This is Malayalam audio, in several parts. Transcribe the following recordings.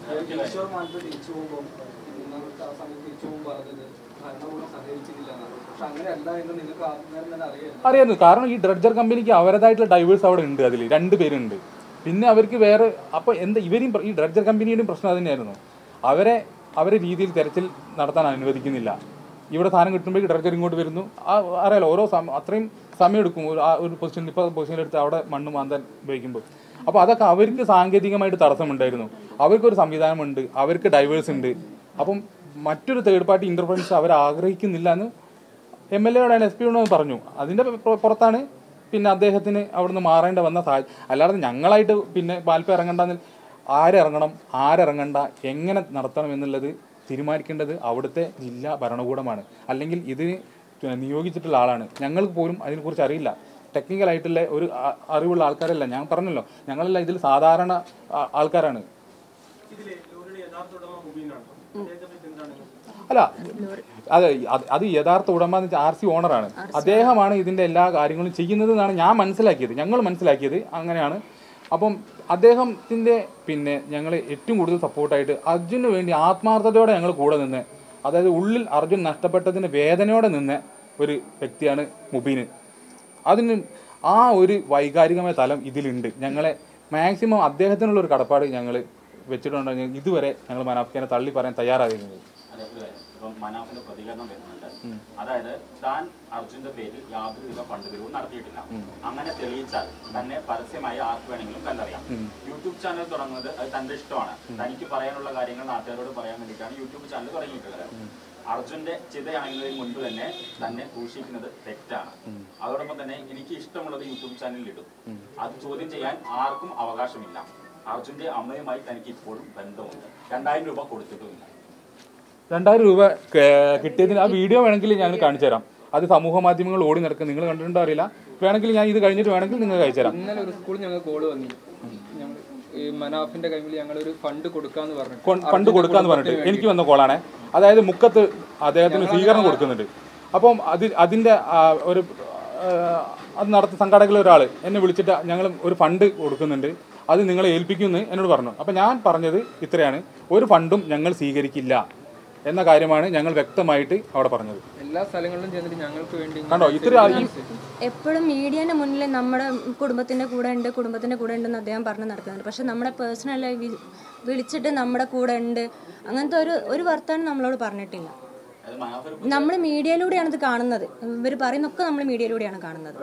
ഈശ്വർ മാനത്ത് തിരിച്ചു പോകുമ്പോൾ നിങ്ങൾക്ക് ആ സമയത്ത് തിരിച്ചു പോകുമ്പോൾ പറഞ്ഞത് ഭരണകൂടം സഹകരിച്ചിട്ടില്ല എന്നാണ് പക്ഷെ അങ്ങനെയല്ല എന്ന് നിങ്ങൾക്ക് ആദ്യം തന്നെ അറിയാം അറിയാന്നു കാരണം ഈ ഡ്രഡ്ജർ കമ്പനിക്ക് അവരുടേതായിട്ടുള്ള ഡൈവേഴ്സ് അവിടെ ഉണ്ട് അതിൽ രണ്ട് പേരുണ്ട് പിന്നെ അവർക്ക് വേറെ അപ്പോൾ എന്താ ഇവരും പ്ര- ഈ ഡ്രഡ്ജർ കമ്പനിയുടെയും പ്രശ്നം അത് തന്നെയായിരുന്നു അവരെ അവരെ രീതിയിൽ തെരച്ചിൽ നടത്താൻ അനുവദിക്കുന്നില്ല ഇവിടെ സാധനം കിട്ടുമ്പോൾ ഡ്രഡ്ജർ ഇങ്ങോട്ട് വരുന്നു ആ അറിയാലോ ഓരോ സമയം അത്രയും സമയം എടുക്കും ഒരു ആ ഒരു പൊസിഷൻ ഇപ്പോൾ പൊസിഷൻ എടുത്ത് അവിടെ മണ്ണ് മാന്താൻ ഉപയോഗിക്കുമ്പോൾ അപ്പോൾ അതൊക്കെ അവർക്ക് സാങ്കേതികമായിട്ട് തടസ്സമുണ്ടായിരുന്നു അവർക്കൊരു സംവിധാനമുണ്ട് അവർക്ക് ഡൈവേഴ്സ് ഉണ്ട് അപ്പം മറ്റൊരു തേർഡ് പാർട്ടി ഇന്റർഫറൻസ് അവർ ആഗ്രഹിക്കുന്നില്ല എന്ന് എം എൽ എയോടാണ് എസ് പിയോട് പറഞ്ഞു അതിന്റെ പുറ- പുറത്താണ് പിന്നെ അദ്ദേഹത്തിന് അവിടുന്ന് മാറേണ്ട വന്ന സാഹചര്യം അല്ലാതെ ഞങ്ങളായിട്ട് പിന്നെ പാൽപ്പ ഇറങ്ങണ്ടെന്ന് ആരിറങ്ങണം ആരിറങ്ങണ്ട എങ്ങനെ നടത്തണം എന്നുള്ളത് തീരുമാനിക്കേണ്ടത് അവിടുത്തെ ജില്ലാ ഭരണകൂടമാണ് അല്ലെങ്കിൽ ഇതിന് നിയോഗിച്ചിട്ടുള്ള ആളാണ് ഞങ്ങൾക്ക് പോലും അതിനെക്കുറിച്ച് അറിയില്ല ടെക്നിക്കൽ ആയിട്ടുള്ള ഒരു അ- അറിവുള്ള ആൾക്കാരല്ല ഞാൻ പറഞ്ഞല്ലോ ഞങ്ങളെല്ലാം ഇതിൽ സാധാരണ ആ- ആൾക്കാരാണ് ഇതിലെ ലോറിയുടെ യഥാർത്ഥ ഉടമ മുബീനാണ് അദ്ദേഹത്തെ പറ്റി എന്താണ് അല്ല അത് അത് അത് യഥാർത്ഥ ഉടമ എന്ന് വെച്ചാൽ ആർ സി ഓണറാണ് അദ്ദേഹമാണ് ഇതിന്റെ എല്ലാ കാര്യങ്ങളും ചെയ്യുന്നത് എന്നാണ് ഞാൻ മനസ്സിലാക്കിയത് ഞങ്ങൾ മനസ്സിലാക്കിയത് അങ്ങനെയാണ് അപ്പം അദ്ദേഹത്തിന്റെ പിന്നെ ഞങ്ങൾ ഏറ്റവും കൂടുതൽ സപ്പോർട്ടായിട്ട് അർജുന് വേണ്ടി ആത്മാർത്ഥതയോടെ ഞങ്ങൾ കൂടെ നിന്ന് അതായത് ഉള്ളിൽ അർജുൻ നഷ്ടപ്പെട്ടതിന് വേദനയോടെ നിന്ന ഒരു വ്യക്തിയാണ് മുബീന് അതിന് ആ ഒരു വൈകാരികമായ തലം ഇതിലുണ്ട് ഞങ്ങളെ മാക്സിമം അദ്ദേഹത്തിനുള്ള ഒരു കടപ്പാട് ഞങ്ങൾ വെച്ചിട്ടുണ്ടെങ്കിൽ ഇതുവരെ ഞങ്ങൾ മനാഫിനെ തള്ളി പറയാൻ തയ്യാറായിരുന്നത് അതെ, ഒരു കാര്യം. ഇപ്പം മനാഫിന്റെ പ്രതികരണം വരുന്നുണ്ട് അതായത് താൻ അർജുന്റെ പേരിൽ യാതൊരുവിധ ഫണ്ട് പിരിവും നടത്തിയിട്ടില്ല അങ്ങനെ തെളിയിച്ചാൽ തന്നെ പരസ്യമായി ആർക്ക് വേണമെങ്കിലും കണ്ടറിയാം യൂട്യൂബ് ചാനൽ തുടങ്ങുന്നത് അത് തന്റെ ഇഷ്ടമാണ് തനിക്ക് പറയാനുള്ള കാര്യങ്ങൾ നാട്ടുകാരോട് പറയാൻ വേണ്ടിയിട്ടാണ് യൂട്യൂബ് ചാനൽ തുടങ്ങിയിട്ടുള്ളത് അർജുന്റെ ചിതയാണെന്നതിന് മുൻപ് തന്നെ തന്നെ ദൂഷിക്കുന്നത് തെറ്റാണ് അതോടൊപ്പം തന്നെ എനിക്ക് ഇഷ്ടമുള്ളത് യൂട്യൂബ് ചാനലിൽ ഇടും അത് ചോദ്യം ചെയ്യാൻ ആർക്കും അവകാശമില്ല അർജുന്റെ അമ്മയുമായി തനിക്ക് ഇപ്പോഴും ബന്ധമുണ്ട് രണ്ടായിരം രൂപ കൊടുത്തിട്ടുമില്ല രണ്ടായിരം രൂപ ക- കിട്ടിയതിന് ആ വീഡിയോ വേണമെങ്കിൽ ഞാൻ കാണിച്ചു തരാം അത് സമൂഹ മാധ്യമങ്ങൾ ഓടി നടക്കും നിങ്ങൾ കണ്ടിട്ടുണ്ടോ അറിയില്ല വേണമെങ്കിൽ ഞാൻ ഇത് കഴിഞ്ഞിട്ട് വേണമെങ്കിൽ നിങ്ങൾക്ക് അയച്ചു തരാം ഇന്നലെ ഒരു സ്കൂളിൽ ഞങ്ങൾ കോള് വന്നു ഞങ്ങൾ ഈ മനാഫിന്റെ കയ്യിൽ ഞങ്ങൾ ഒരു ഫണ്ട് കൊടുക്കാന്ന് പറഞ്ഞു കൊ- ഫണ്ട് കൊടുക്കാന്ന് പറഞ്ഞിട്ട് എനിക്ക് വന്ന കോളാണ് അതായത് മുക്കത്ത് അദ്ദേഹത്തിന് സ്വീകരണം കൊടുക്കുന്നുണ്ട് അപ്പം അതിൽ അതിന്റെ ആ, ഒരു ആ, അത് നടത്ത സംഘാടകരിൽ ഒരാൾ എന്നെ വിളിച്ചിട്ട് ഞങ്ങൾ ഒരു ഫണ്ട് കൊടുക്കുന്നുണ്ട് അത് നിങ്ങളെ ഏൽപ്പിക്കുമെന്ന് എന്നോട് പറഞ്ഞു അപ്പം ഞാൻ പറഞ്ഞത് ഇത്രയാണ് ഒരു ഫണ്ടും ഞങ്ങൾ സ്വീകരിക്കില്ല എന്ന കാര്യമാണ് ഞങ്ങൾ വ്യക്തമായിട്ട് അവിടെ പറഞ്ഞത് എല്ലാ സ്ഥലങ്ങളിലും ചെന്നിട്ട് ഞങ്ങൾക്ക് വേണ്ടി കണ്ടോ ഇത്ര ഈ എപ്പോഴും മീഡിയന്റെ മുന്നിൽ നമ്മുടെ കുടുംബത്തിന്റെ കൂടെ ഉണ്ട് കുടുംബത്തിന്റെ കൂടെ ഉണ്ടെന്ന് അദ്ദേഹം പറഞ്ഞ് നടക്കുന്നുണ്ട് പക്ഷെ നമ്മുടെ പേഴ്സണലായി വിളിച്ചിട്ട് നമ്മുടെ കൂടെ ഉണ്ട് അങ്ങനത്തെ ഒരു ഒരു വർത്താനം നമ്മളോട് പറഞ്ഞിട്ടില്ല അത് മനാഫ് നമ്മൾ മീഡിയയിലൂടെയാണ് ഇത് കാണുന്നത് ഇവർ പറയുന്നൊക്കെ നമ്മൾ മീഡിയയിലൂടെയാണ് കാണുന്നത്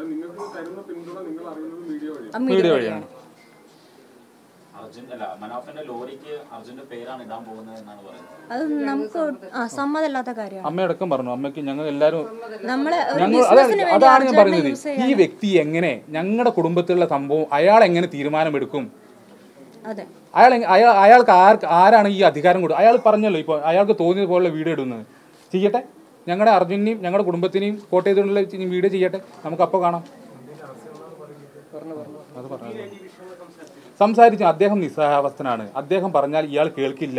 ആ മീഡിയ വഴിയാണ് അർജുൻ അല്ല മനാഫിന്റെ ലോറിക്ക് അർജുന്റെ പേരാണ് ഇടാൻ പോകുന്നത് എന്നാണ് പറയുന്നത് അത് നമുക്ക് ആ സമ്മതമില്ലാത്ത കാര്യമാണ് അമ്മയടക്കം പറഞ്ഞു അമ്മയ്ക്ക് ഞങ്ങൾ എല്ലാവരും നമ്മളെ ഒരു ഞങ്ങൾ ബിസിനസിന് അതാണ് വേണ്ടി അതാണ് ഞാൻ അർജുനെ പറയുന്നത് യൂസ് ചെയ്യാൻ ഈ വ്യക്തി എങ്ങനെ ഞങ്ങളുടെ കുടുംബത്തിലുള്ള സംഭവം അയാൾ എങ്ങനെ തീരുമാനമെടുക്കും അതെ അയാൾ എങ്ങ- അയാൾ അയാൾക്ക് ആർക്ക് ആരാണ് ഈ അധികാരം കൊടുക്കുക അയാൾ പറഞ്ഞല്ലോ ഇപ്പോൾ അയാൾക്ക് തോന്നിയത് പോലുള്ള വീഡിയോ ഇടുന്നത് ചെയ്യട്ടെ ഞങ്ങളുടെ അർജുനെയും ഞങ്ങളുടെ കുടുംബത്തിനെയും കോട്ട് ചെയ്തുകൊണ്ടുള്ള ഈ വീഡിയോ ചെയ്യട്ടെ നമുക്ക് അപ്പോൾ കാണാം അത് പറഞ്ഞു സംസാരിച്ചു അദ്ദേഹം നിസ്സഹാവസ്ഥനാണ് അദ്ദേഹം പറഞ്ഞാൽ ഇയാൾ കേൾക്കില്ല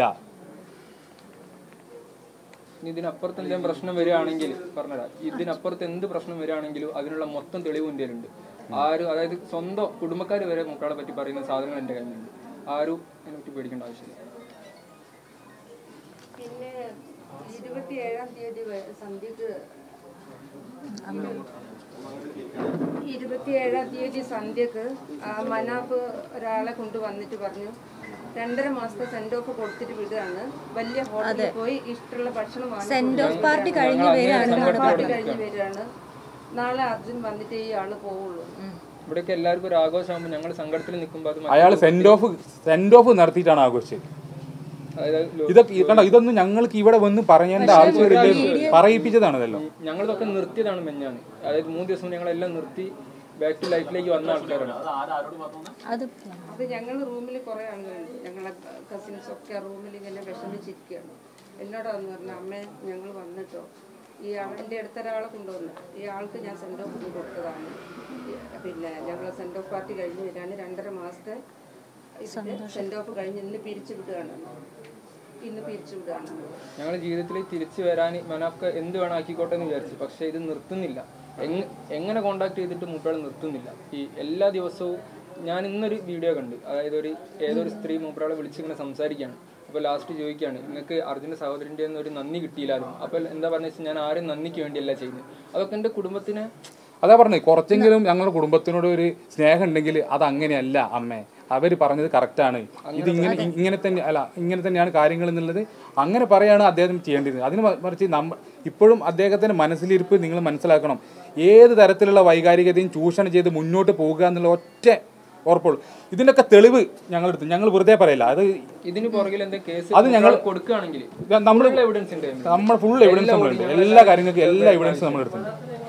ഇനി ഇതിനപ്പുറത്ത് എന്തെങ്കിലും പ്രശ്നം വരികയാണെങ്കിൽ പറഞ്ഞുതരാം ഇതിനപ്പുറത്ത് എന്ത് പ്രശ്നം വരികയാണെങ്കിലും അതിനുള്ള മൊത്തം തെളിവ് എൻ്റെ കയ്യിലുണ്ട് ആരും അതായത് സ്വന്തം കുടുംബക്കാർ വരെ മുക്കാളെ പറ്റി പറയുന്ന സാധനങ്ങൾ എൻ്റെ കയ്യിലുണ്ട് ആരും അതിനെ പറ്റി പേടിക്കേണ്ട ആവശ്യമില്ല പിന്നെ ഇരുപത്തിയേഴാം തീയതി വ- സന്ധ്യക്ക് ഇരുപത്തിയേഴാം തീയതി സന്ധ്യക്ക് ആ മനാഫ് ഒരാളെ കൊണ്ടുവന്നിട്ട് പറഞ്ഞു രണ്ടര മാസത്തെ സെന്റ് ഓഫ് കൊടുത്തിട്ട് വിടുകയാണ് വലിയ ഹോട്ടലിൽ പോയി ഇഷ്ടമുള്ള ഭക്ഷണം വാങ്ങി സെന്റ് ഓഫ് പാർട്ടി കഴിഞ്ഞ് വരികയാണ് കൊടുക്കുകയാണ്. പാർട്ടി കഴിഞ്ഞ് വരികയാണ് നാളെ അർജുൻ വന്നിട്ട് ഈ ആള് പോവുള്ളൂ ഇവിടെയൊക്കെ എല്ലാവർക്കും ഒരു ആഘോഷമാകുമ്പോൾ ഞങ്ങൾ സങ്കടത്തിൽ നിൽക്കുമ്പോൾ അത് അയാൾ സെൻഡ് ഓഫ് സെൻഡ് ഓഫ് നടത്തിയിട്ടാണ് ആഘോഷിച്ചത് അതായത് ലോ- ഇതൊക്കെ ഈ കണ്ടോ ഇതൊന്നും ഞങ്ങൾക്ക് ഇവിടെ വന്ന് പറയേണ്ട ആവശ്യമില്ല പറയിപ്പിച്ചതാണ് ഇതെല്ലാം ഞങ്ങളിതൊക്കെ നിർത്തിയതാണ് മെഞ്ഞാണ് അതായത് മൂന്ന് ദിവസം ഞങ്ങളെല്ലാം നിർത്തി ബാക്ക് ടു ലൈഫിലേക്ക് വന്ന ആൾക്കാരാണ് അത് ആരാരോട് പറഞ്ഞു അത് അത് ഞങ്ങൾ റൂമിൽ കുറെ ആളുകളുണ്ട് ഞങ്ങളെ കസിൻസ് ഒക്കെ റൂമിൽ ഇങ്ങനെ വിഷമിച്ചിരിക്കുകയാണ് എന്നോട് വന്ന് പറഞ്ഞു അമ്മേ ഞങ്ങൾ വന്നിട്ടോ ഈ ആളിൻ്റെ അടുത്ത ഒരാളെ കൊണ്ടുവന്നു ഈ ആൾക്ക് ഞാൻ സെൻഡ് ഓഫ് കൊടുത്തതാണ് ഈ- പിന്നെ ഞങ്ങൾ സെൻഡ് ഓഫ് പാർട്ടി കഴിഞ്ഞ് വരാണ് രണ്ടര മാസത്തെ സെൻഡ് ഓഫ് കഴിഞ്ഞ് ഇന്ന് പിരിച്ചു വിടുകയാണ് ഇന്ന് പിരിച്ചു വിടുകയാണ് ഞങ്ങൾ ജീവിതത്തിൽ തിരിച്ചു വരാൻ മനാഫ്ക എന്ത് വേണം ആക്കിക്കോട്ടെ എന്ന് വിചാരിച്ചു പക്ഷെ ഇത് നിർത്തുന്നില്ല എങ്- എങ്ങനെ കോണ്ടാക്ട് ചെയ്തിട്ട് മൂപ്പയാൾ നിർത്തുന്നില്ല ഈ എല്ലാ ദിവസവും ഞാൻ ഇന്നൊരു വീഡിയോ കണ്ടു അതായത് ഒരു ഏതൊരു സ്ത്രീ മൂപ്പയാളെ വിളിച്ചിങ്ങനെ സംസാരിക്കുകയാണ് അപ്പോൾ ലാസ്റ്റ് ചോദിക്കുകയാണ് നിങ്ങൾക്ക് അർജുന സഹോദരൻ്റെ ഒന്നും ഒരു നന്ദി കിട്ടിയില്ലായിരുന്നു അപ്പോൾ എന്താ പറഞ്ഞ വെച്ചാൽ ഞാൻ ആരും നന്ദിക്ക് വേണ്ടിയല്ല ചെയ്യുന്നത് അതൊക്കെ എൻ്റെ കുടുംബത്തിന് അതാ പറഞ്ഞത് കുറച്ചെങ്കിലും ഞങ്ങളുടെ കുടുംബത്തിനോട് ഒരു സ്നേഹം ഉണ്ടെങ്കിൽ അത് അങ്ങനെയല്ല അമ്മേ അവർ പറഞ്ഞത് കറക്റ്റാണ് ഇത് ഇങ്ങനെ ഇങ്ങനെ തന്നെ അല്ല ഇങ്ങനെ തന്നെയാണ് കാര്യങ്ങൾ എന്നുള്ളത് അങ്ങനെ പറയാണ് അദ്ദേഹം ചെയ്യേണ്ടത് അതിന് മ- മറിച്ച് നമ്മ ഇപ്പോഴും അദ്ദേഹത്തിന്റെ മനസ്സിലിരിപ്പ് നിങ്ങൾ മനസ്സിലാക്കണം ഏത് തരത്തിലുള്ള വൈകാരികതയും ചൂഷണം ചെയ്ത് മുന്നോട്ട് പോകുക എന്നുള്ള ഒറ്റ ഉറപ്പുള്ളൂ ഇതിൻ്റെയൊക്കെ തെളിവ് ഞങ്ങളെടുത്ത് ഞങ്ങൾ വെറുതെ പറയില്ല അത് ഇതിന് പുറകിൽ എന്തെങ്കിലും കേസ് അത് ഞങ്ങൾ- കൊടുക്കുകയാണെങ്കിൽ നമ്മൾ എവിഡൻസ് ഉണ്ട് നമ്മൾ ഫുൾ എവിഡൻസ് നമ്മളുണ്ട് എല്ലാ കാര്യങ്ങൾക്കും എല്ലാ എവിഡൻസും നമ്മൾ എടുത്തിട്ടുണ്ട്